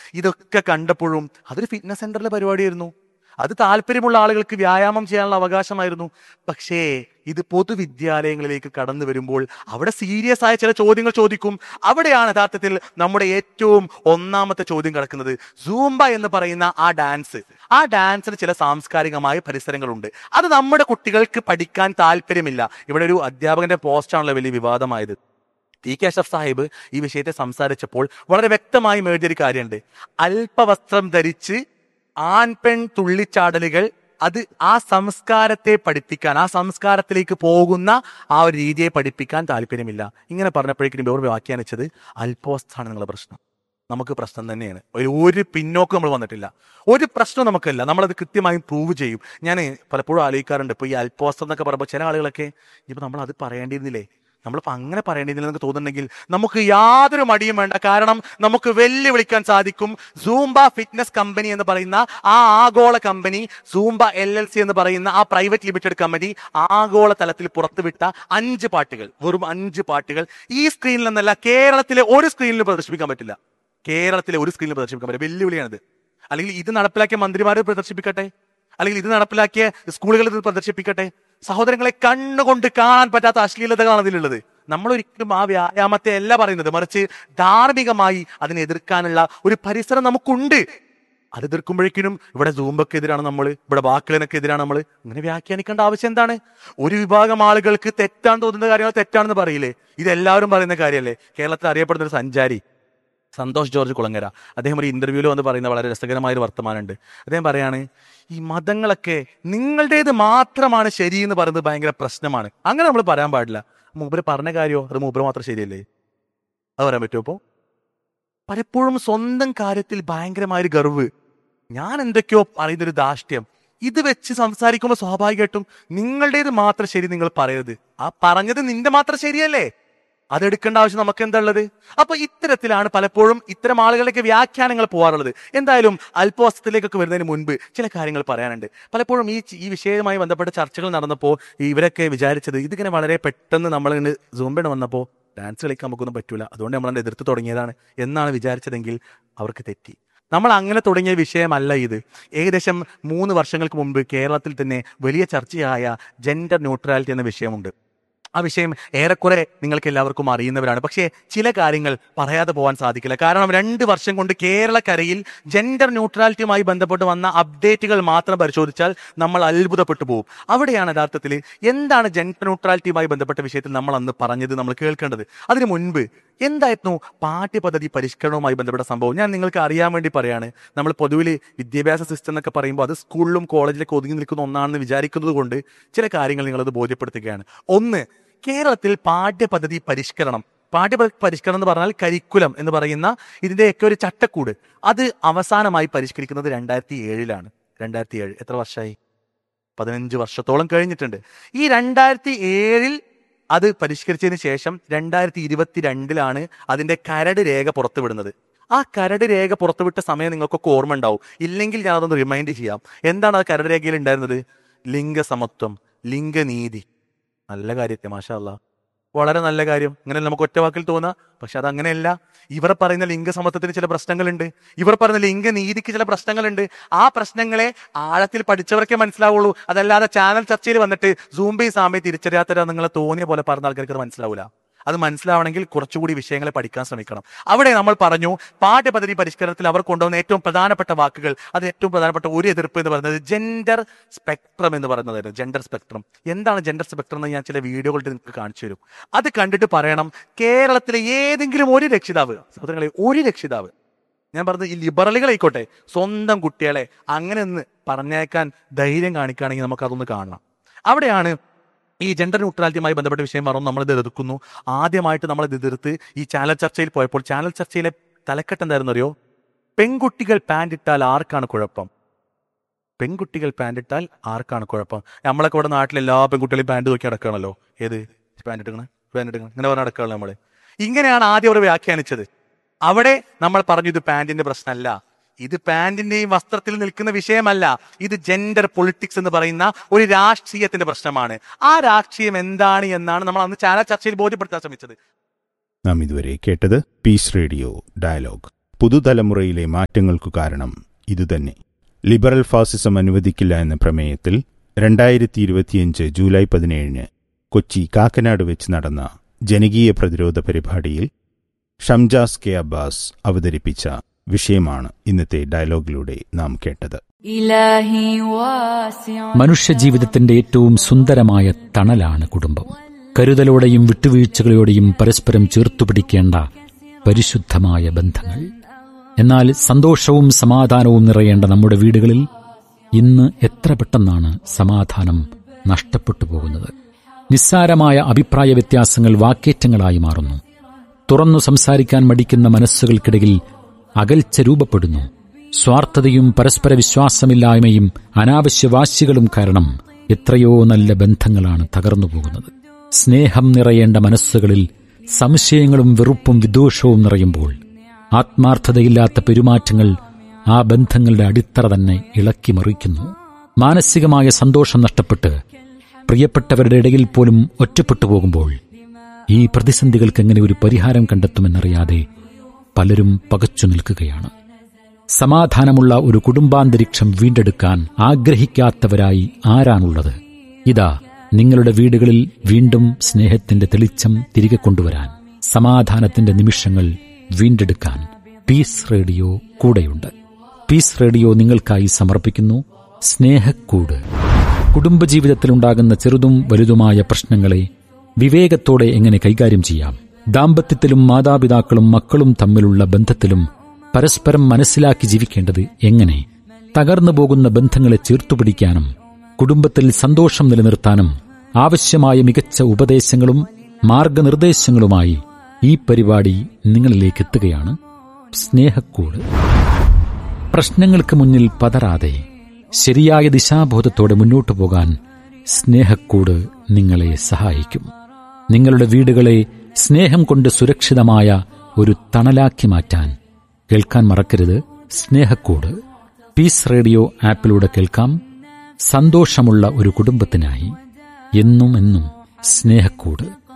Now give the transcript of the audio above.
ഇതൊക്കെ കണ്ടപ്പോഴും അതൊരു ഫിറ്റ്നസ് സെന്ററിലെ പരിപാടിയായിരുന്നു അത് താല്പര്യമുള്ള ആളുകൾക്ക് വ്യായാമം ചെയ്യാനുള്ള അവകാശമായിരുന്നു പക്ഷേ ഇത് പൊതുവിദ്യാലയങ്ങളിലേക്ക് കടന്നു വരുമ്പോൾ അവിടെ സീരിയസ് ആയ ചില ചോദ്യങ്ങൾ ചോദിക്കും അവിടെയാണ് യഥാർത്ഥത്തിൽ നമ്മുടെ ഏറ്റവും ഒന്നാമത്തെ ചോദ്യം കിടക്കുന്നത് സൂംബ എന്ന് പറയുന്ന ആ ഡാൻസ് ആ ഡാൻസിന് ചില സാംസ്കാരികമായ പരിസരങ്ങളുണ്ട് അത് നമ്മുടെ കുട്ടികൾക്ക് പഠിക്കാൻ താല്പര്യമില്ല ഇവിടെ ഒരു അധ്യാപകന്റെ പോസ്റ്റാണല്ലോ വലിയ വിവാദമായത് ടി കെ അഷഫ് സാഹിബ് ഈ വിഷയത്തെ സംസാരിച്ചപ്പോൾ വളരെ വ്യക്തമായി മേടിയൊരു കാര്യമുണ്ട് അല്പവസ്ത്രം ധരിച്ച് ആൺ പെൺ തുള്ളിച്ചാടലുകൾ അത് ആ സംസ്കാരത്തെ പഠിപ്പിക്കാൻ ആ സംസ്കാരത്തിലേക്ക് പോകുന്ന ആ ഒരു രീതിയെ പഠിപ്പിക്കാൻ താല്പര്യമില്ല ഇങ്ങനെ പറഞ്ഞപ്പോഴേക്കും ഇവർ വ്യാഖ്യാനിച്ചത് അല്പവസ്ത്രാണ് നിങ്ങളുടെ പ്രശ്നം നമുക്ക് പ്രശ്നം തന്നെയാണ് ഒരു ഒരു പിന്നോക്കം നമ്മൾ വന്നിട്ടില്ല ഒരു പ്രശ്നം നമുക്കില്ല നമ്മളത് കൃത്യമായും പ്രൂവ് ചെയ്യും ഞാൻ പലപ്പോഴും ആലോചിക്കാറുണ്ട് ഇപ്പോൾ ഈ അല്പവസ്ത്രം എന്നൊക്കെ പറയുമ്പോൾ ചില ആളുകളൊക്കെ ഇപ്പം നമ്മൾ അത് പറയേണ്ടിയിരുന്നില്ലേ നമ്മളിപ്പോൾ അങ്ങനെ പറയേണ്ടിയിരുന്നില്ല എന്നൊക്കെ തോന്നുന്നുണ്ടെങ്കിൽ നമുക്ക് യാതൊരു മടിയും വേണ്ട കാരണം നമുക്ക് വെല്ലുവിളിക്കാൻ സാധിക്കും സൂംബ ഫിറ്റ്നസ് കമ്പനി എന്ന് പറയുന്ന ആ ആഗോള company Zumba L L C എന്ന് പറയുന്ന ആ പ്രൈവറ്റ് ലിമിറ്റഡ് കമ്പനി ആഗോള തലത്തിൽ പുറത്തുവിട്ട അഞ്ച് പാട്ടുകൾ വെറും അഞ്ച് പാട്ടുകൾ ഈ സ്ക്രീനിൽ നിന്നല്ല കേരളത്തിലെ ഒരു സ്ക്രീനിൽ പ്രദർശിപ്പിക്കാൻ പറ്റില്ല കേരളത്തിലെ ഒരു സ്ക്രീനിൽ പ്രദർശിപ്പിക്കാൻ പറ്റില്ല വെല്ലുവിളിയാണിത് അല്ലെങ്കിൽ ഇത് നടപ്പിലാക്കിയ മന്ത്രിമാർ പ്രദർശിപ്പിക്കട്ടെ അല്ലെങ്കിൽ ഇത് നടപ്പിലാക്കിയ സ്കൂളുകളിൽ ഇത് പ്രദർശിപ്പിക്കട്ടെ സഹോദരങ്ങളെ കണ്ണുകൊണ്ട് കാണാൻ പറ്റാത്ത അശ്ലീലതകളാണ് ഇതിലുള്ളത് നമ്മൾ ഒരിക്കലും ആ വ്യായാമത്തെ അല്ല പറയുന്നത് മറിച്ച് ധാർമ്മികമായി അതിനെ എതിർക്കാനുള്ള ഒരു പരിസരം നമുക്കുണ്ട് അത് എതിർക്കുമ്പോഴേക്കിനും ഇവിടെ സൂമ്പക്കെതിരാണ് നമ്മൾ ഇവിടെ ബാക്കിലിനൊക്കെതിരാണ് നമ്മൾ ഇങ്ങനെ വ്യാഖ്യാനിക്കേണ്ട ആവശ്യം എന്താണ് ഒരു വിഭാഗം ആളുകൾക്ക് തെറ്റാണ് തോന്നുന്ന കാര്യങ്ങൾ തെറ്റാണെന്ന് പറയില്ലേ ഇതെല്ലാവരും പറയുന്ന കാര്യമല്ലേ കേരളത്തിൽ അറിയപ്പെടുന്ന ഒരു സഞ്ചാരി സന്തോഷ് ജോർജ് കുളങ്ങര അദ്ദേഹം ഒരു ഇന്റർവ്യൂവിൽ വന്ന് പറയുന്ന വളരെ രസകരമായ ഒരു വർത്തമാനമുണ്ട് അദ്ദേഹം പറയാണ് ഈ മതങ്ങളൊക്കെ നിങ്ങളുടേത് മാത്രമാണ് ശരി എന്ന് പറയുന്നത് ഭയങ്കര പ്രശ്നമാണ് അങ്ങനെ നമ്മൾ പറയാൻ പാടില്ല മൂപ്പര് പറഞ്ഞ കാര്യമോ അത് മൂപ്പര് മാത്രം ശരിയല്ലേ അത് പറയാൻ പറ്റുമോ അപ്പോൾ പലപ്പോഴും സ്വന്തം കാര്യത്തിൽ ഭയങ്കരമായൊരു ഗർവ് ഞാൻ എന്തൊക്കെയോ പറയുന്നൊരു ധാഷ്ട്യം ഇത് വെച്ച് സംസാരിക്കുമ്പോൾ സ്വാഭാവികമായിട്ടും നിങ്ങളുടേത് മാത്രം ശരി നിങ്ങൾ പറയരുത് ആ പറഞ്ഞത് നിന്റെ മാത്രം ശരിയല്ലേ അതെടുക്കേണ്ട ആവശ്യം നമുക്ക് എന്താ ഉള്ളത് അപ്പൊ ഇത്തരത്തിലാണ് പലപ്പോഴും ഇത്തരം ആളുകളിലേക്ക് വ്യാഖ്യാനങ്ങൾ പോകാറുള്ളത് എന്തായാലും അല്പവസ്ത്രത്തിലേക്കൊക്കെ വരുന്നതിന് മുൻപ് ചില കാര്യങ്ങൾ പറയാനുണ്ട് പലപ്പോഴും ഈ ഈ വിഷയവുമായി ബന്ധപ്പെട്ട ചർച്ചകൾ നടന്നപ്പോൾ ഇവരൊക്കെ വിചാരിച്ചത് ഇതിങ്ങനെ വളരെ പെട്ടെന്ന് നമ്മൾ സൂംബിന് വന്നപ്പോൾ ഡാൻസ് കളിക്കാൻ നമുക്കൊന്നും പറ്റൂല അതുകൊണ്ട് നമ്മൾ എതിർത്ത് തുടങ്ങിയതാണ് എന്നാണ് വിചാരിച്ചതെങ്കിൽ അവർക്ക് തെറ്റി നമ്മൾ അങ്ങനെ തുടങ്ങിയ വിഷയമല്ല ഇത് ഏകദേശം മൂന്ന് വർഷങ്ങൾക്ക് മുമ്പ് കേരളത്തിൽ തന്നെ വലിയ ചർച്ചയായ ജെൻഡർ ന്യൂട്രാലിറ്റി എന്ന വിഷയമുണ്ട് ആ വിഷയം ഏറെക്കുറെ നിങ്ങൾക്ക് എല്ലാവർക്കും അറിയുന്നവരാണ് പക്ഷേ ചില കാര്യങ്ങൾ പറയാതെ പോകാൻ സാധിക്കില്ല കാരണം രണ്ട് വർഷം കൊണ്ട് കേരളക്കരയിൽ ജെൻഡർ ന്യൂട്രാലിറ്റിയുമായി ബന്ധപ്പെട്ട് വന്ന അപ്ഡേറ്റുകൾ മാത്രം പരിശോധിച്ചാൽ നമ്മൾ അത്ഭുതപ്പെട്ടു പോകും അവിടെയാണ് യഥാർത്ഥത്തിൽ എന്താണ് ജെൻഡർ ന്യൂട്രാലിറ്റിയുമായി ബന്ധപ്പെട്ട വിഷയത്തിൽ നമ്മൾ അന്ന് പറഞ്ഞത് നമ്മൾ കേൾക്കേണ്ടത് അതിനു മുൻപ് എന്തായിരുന്നു പാഠ്യപദ്ധതി പരിഷ്കരണവുമായി ബന്ധപ്പെട്ട സംഭവം ഞാൻ നിങ്ങൾക്ക് അറിയാൻ വേണ്ടി പറയാണ് നമ്മൾ പൊതുവിൽ വിദ്യാഭ്യാസ സിസ്റ്റം എന്നൊക്കെ പറയുമ്പോൾ അത് സ്കൂളിലും കോളേജിലൊക്കെ ഒതുങ്ങി നിൽക്കുന്ന ഒന്നാണെന്ന് വിചാരിക്കുന്നത് കൊണ്ട് ചില കാര്യങ്ങൾ നിങ്ങളത് ബോധ്യപ്പെടുത്തുകയാണ് ഒന്ന് കേരളത്തിൽ പാഠ്യപദ്ധതി പരിഷ്കരണം പാഠ്യ പരിഷ്കരണം എന്ന് പറഞ്ഞാൽ കരിക്കുലം എന്ന് പറയുന്ന ഇതിന്റെയൊക്കെ ഒരു ചട്ടക്കൂട് അത് അവസാനമായി പരിഷ്കരിക്കുന്നത് രണ്ടായിരത്തി ഏഴിലാണ് രണ്ടായിരത്തി ഏഴ് എത്ര വർഷമായി പതിനഞ്ച് വർഷത്തോളം കഴിഞ്ഞിട്ടുണ്ട് ഈ രണ്ടായിരത്തി ഏഴിൽ അത് പരിഷ്കരിച്ചതിന് ശേഷം രണ്ടായിരത്തി ഇരുപത്തിരണ്ടിലാണ് അതിന്റെ കരട് രേഖ പുറത്തുവിടുന്നത് ആ കരട് രേഖ പുറത്തുവിട്ട സമയം നിങ്ങൾക്കൊക്കെ ഓർമ്മ ഉണ്ടാവും ഇല്ലെങ്കിൽ ഞാൻ അതൊന്ന് റിമൈൻഡ് ചെയ്യാം എന്താണ് ആ കരട് രേഖയിൽ ഉണ്ടായിരുന്നത് ലിംഗസമത്വം ലിംഗനീതി നല്ല കാര്യത്തെ മാഷാ അല്ലാ വളരെ നല്ല കാര്യം ഇങ്ങനെ നമുക്ക് ഒറ്റ വാക്കിൽ തോന്നാം പക്ഷെ അത് അങ്ങനെയല്ല ഇവർ പറയുന്ന ലിംഗസമത്വത്തിന് ചില പ്രശ്നങ്ങളുണ്ട് ഇവർ പറയുന്ന ലിംഗനീതിക്ക് ചില പ്രശ്നങ്ങളുണ്ട് ആ പ്രശ്നങ്ങളെ ആഴത്തിൽ പഠിച്ചവർക്കേ മനസ്സിലാവുള്ളൂ അതല്ലാതെ ചാനൽ ചർച്ചയിൽ വന്നിട്ട് സൂംബി സാമി തിരിച്ചറിയാത്തവരാ നിങ്ങളെ തോന്നിയ പോലെ പറഞ്ഞ ആൾക്കാർക്ക് അത് മനസ്സിലാവില്ല അത് മനസ്സിലാവണമെങ്കിൽ കുറച്ചുകൂടി വിഷയങ്ങളെ പഠിക്കാൻ ശ്രമിക്കണം അവിടെ നമ്മൾ പറഞ്ഞു പാഠ്യപദ്ധതി പരിഷ്കരണത്തിൽ അവർ കൊണ്ടുവന്ന ഏറ്റവും പ്രധാനപ്പെട്ട വാക്കുകൾ അത് ഏറ്റവും പ്രധാനപ്പെട്ട ഒരു എതിർപ്പ് എന്ന് പറയുന്നത് ജെൻഡർ സ്പെക്ട്രം എന്ന് പറയുന്നതായിരുന്നു ജെൻഡർ സ്പെക്ട്രം എന്താണ് ജെൻഡർ സ്പെക്ട്രം എന്ന് ഞാൻ ചില വീഡിയോകളിൽ നിങ്ങൾക്ക് കാണിച്ചു തരും അത് കണ്ടിട്ട് പറയണം കേരളത്തിലെ ഏതെങ്കിലും ഒരു രക്ഷിതാവ് സഹോദരങ്ങളെ ഒരു രക്ഷിതാവ് ഞാൻ പറഞ്ഞത് ഈ ലിബറലുകളായിക്കോട്ടെ സ്വന്തം കുട്ടികളെ അങ്ങനെ ഒന്ന് പറഞ്ഞേക്കാൻ ധൈര്യം കാണിക്കുകയാണെങ്കിൽ നമുക്ക് അതൊന്ന് കാണണം അവിടെയാണ് ഈ ജെൻഡർ ന്യൂട്രാലിറ്റിയുമായി ബന്ധപ്പെട്ട വിഷയം പറഞ്ഞു നമ്മൾ ഇത് എതിർക്കുന്നു ആദ്യമായിട്ട് നമ്മൾ ഇത് എതിർത്ത് ഈ ചാനൽ ചർച്ചയിൽ പോയപ്പോൾ ചാനൽ ചർച്ചയിലെ തലക്കെട്ട് എന്തായിരുന്നു അറിയോ പെൺകുട്ടികൾ പാൻറ് ഇട്ടാൽ ആർക്കാണ് കുഴപ്പം പെൺകുട്ടികൾ പാൻറ് ഇട്ടാൽ ആർക്കാണ് കുഴപ്പം നമ്മളൊക്കെ ഇവിടെ നാട്ടിൽ എല്ലാ പെൺകുട്ടികളെയും പാൻറ് നോക്കി നടക്കുകയാണല്ലോ ഏത് പാൻറ് ഇട്ടുകണ പാൻറ് ഇട്ടുകണ ഇങ്ങനെ പറഞ്ഞ് നടക്കുകയാണല്ലോ നമ്മള് ഇങ്ങനെയാണ് ആദ്യം അവർ വ്യാഖ്യാനിച്ചത് അവിടെ നമ്മൾ പറഞ്ഞു ഇത് പാൻറിന്റെ പ്രശ്നമല്ല ഇത് പാന്റിന്റെയും വസ്ത്രത്തിൽ നിൽക്കുന്ന വിഷയമല്ല ഇത് ജെൻഡർ പൊളിറ്റിക്സ് എന്ന് പറയുന്ന ഒരു രാഷ്ട്രീയത്തിന്റെ പ്രശ്നമാണ് ആ രാഷ്ട്രീയം എന്താണ് എന്നാണ് നമ്മൾ അന്ന് ചാനൽ ചർച്ചയിൽ ബോധ്യപ്പെടുത്താൻ ശ്രമിച്ചത് നാം ഇതുവരെ കേട്ടത് പീസ് റേഡിയോ ഡയലോഗ് പുതുതലമുറയിലെ മാറ്റങ്ങൾക്കു കാരണം ഇതുതന്നെ ലിബറൽ ഫാസിസം അനുവദിക്കില്ല എന്ന പ്രമേയത്തിൽ രണ്ടായിരത്തി ഇരുപത്തിയഞ്ച് ജൂലൈ പതിനേഴിന് കൊച്ചി കാക്കനാട് വെച്ച് നടന്ന ജനകീയ പ്രതിരോധ പരിപാടിയിൽ ഷംജാസ് കെ അബ്ബാസ് അവതരിപ്പിച്ച വിഷയമാണ് ഇന്നത്തെ ഡയലോഗിലൂടെ നാം കേട്ടത് إلهي واسع മനുഷ്യജീവിതത്തിന്റെ ഏറ്റവും സുന്ദരമായ തണലാണ് കുടുംബം കരുതലോടെയും വിട്ടുവീഴ്ചകളോടെയും പരസ്പരം ചേർത്തുപിടിക്കേണ്ട പരിശുദ്ധമായ ബന്ധങ്ങൾ എന്നാൽ സന്തോഷവും സമാധാനവും നിറയേണ്ട നമ്മുടെ വീടുകളിൽ ഇന്ന് എത്ര പെട്ടെന്നാണ് സമാധാനം നഷ്ടപ്പെട്ടു പോകുന്നത് നിസ്സാരമായ അഭിപ്രായ വ്യത്യാസങ്ങൾ വാക്കേറ്റങ്ങളായി മാറുന്നു തുറന്നു സംസാരിക്കാൻ മടിക്കുന്ന മനസ്സുകൾക്കിടയിൽ അകൽച്ച രൂപപ്പെടുന്നു സ്വാർത്ഥതയും പരസ്പര വിശ്വാസമില്ലായ്മയും അനാവശ്യ വാശികളും കാരണം എത്രയോ നല്ല ബന്ധങ്ങളാണ് തകർന്നു പോകുന്നത് സ്നേഹം നിറയേണ്ട മനസ്സുകളിൽ സംശയങ്ങളും വെറുപ്പും വിദ്വേഷവും നിറയുമ്പോൾ ആത്മാർത്ഥതയില്ലാത്ത പെരുമാറ്റങ്ങൾ ആ ബന്ധങ്ങളുടെ അടിത്തറ തന്നെ ഇളക്കി മറിക്കുന്നു മാനസികമായ സന്തോഷം നഷ്ടപ്പെട്ട് പ്രിയപ്പെട്ടവരുടെ ഇടയിൽ പോലും ഒറ്റപ്പെട്ടു പോകുമ്പോൾ ഈ പ്രതിസന്ധികൾക്ക് എങ്ങനെ ഒരു പരിഹാരം കണ്ടെത്തുമെന്നറിയാതെ പലരും പകച്ചു നിൽക്കുകയാണ് സമാധാനമുള്ള ഒരു കുടുംബാന്തരീക്ഷം വീണ്ടെടുക്കാൻ ആഗ്രഹിക്കാത്തവരായി ആരാണുള്ളത് ഇതാ നിങ്ങളുടെ വീടുകളിൽ വീണ്ടും സ്നേഹത്തിന്റെ തെളിച്ചം തിരികെ കൊണ്ടുവരാൻ സമാധാനത്തിന്റെ നിമിഷങ്ങൾ വീണ്ടെടുക്കാൻ പീസ് റേഡിയോ കൂടെയുണ്ട് പീസ് റേഡിയോ നിങ്ങൾക്കായി സമർപ്പിക്കുന്നു സ്നേഹക്കൂട് കുടുംബജീവിതത്തിലുണ്ടാകുന്ന ചെറുതും വലുതുമായ പ്രശ്നങ്ങളെ വിവേകത്തോടെ എങ്ങനെ കൈകാര്യം ചെയ്യാം ദാമ്പത്യത്തിലും മാതാപിതാക്കളും മക്കളും തമ്മിലുള്ള ബന്ധത്തിലും പരസ്പരം മനസ്സിലാക്കി ജീവിക്കേണ്ടത് എങ്ങനെ തകർന്നു പോകുന്ന ബന്ധങ്ങളെ ചേർത്തുപിടിക്കാനും കുടുംബത്തിൽ സന്തോഷം നിലനിർത്താനും ആവശ്യമായ മികച്ച ഉപദേശങ്ങളും മാർഗനിർദ്ദേശങ്ങളുമായി ഈ പരിപാടി നിങ്ങളിലേക്ക് എത്തുകയാണ് സ്നേഹക്കൂട് പ്രശ്നങ്ങൾക്ക് മുന്നിൽ പതറാതെ ശരിയായ ദിശാബോധത്തോടെ മുന്നോട്ടു പോകാൻ സ്നേഹക്കൂട് നിങ്ങളെ സഹായിക്കും നിങ്ങളുടെ വീടുകളെ സ്നേഹം കൊണ്ട് സുരക്ഷിതമായ ഒരു തണലാക്കി മാറ്റാൻ കേൾക്കാൻ മറക്കരുത് സ്നേഹക്കൂട് പീസ് റേഡിയോ ആപ്പിലൂടെ കേൾക്കാം സന്തോഷമുള്ള ഒരു കുടുംബത്തിനായി എന്നും എന്നും സ്നേഹക്കൂട്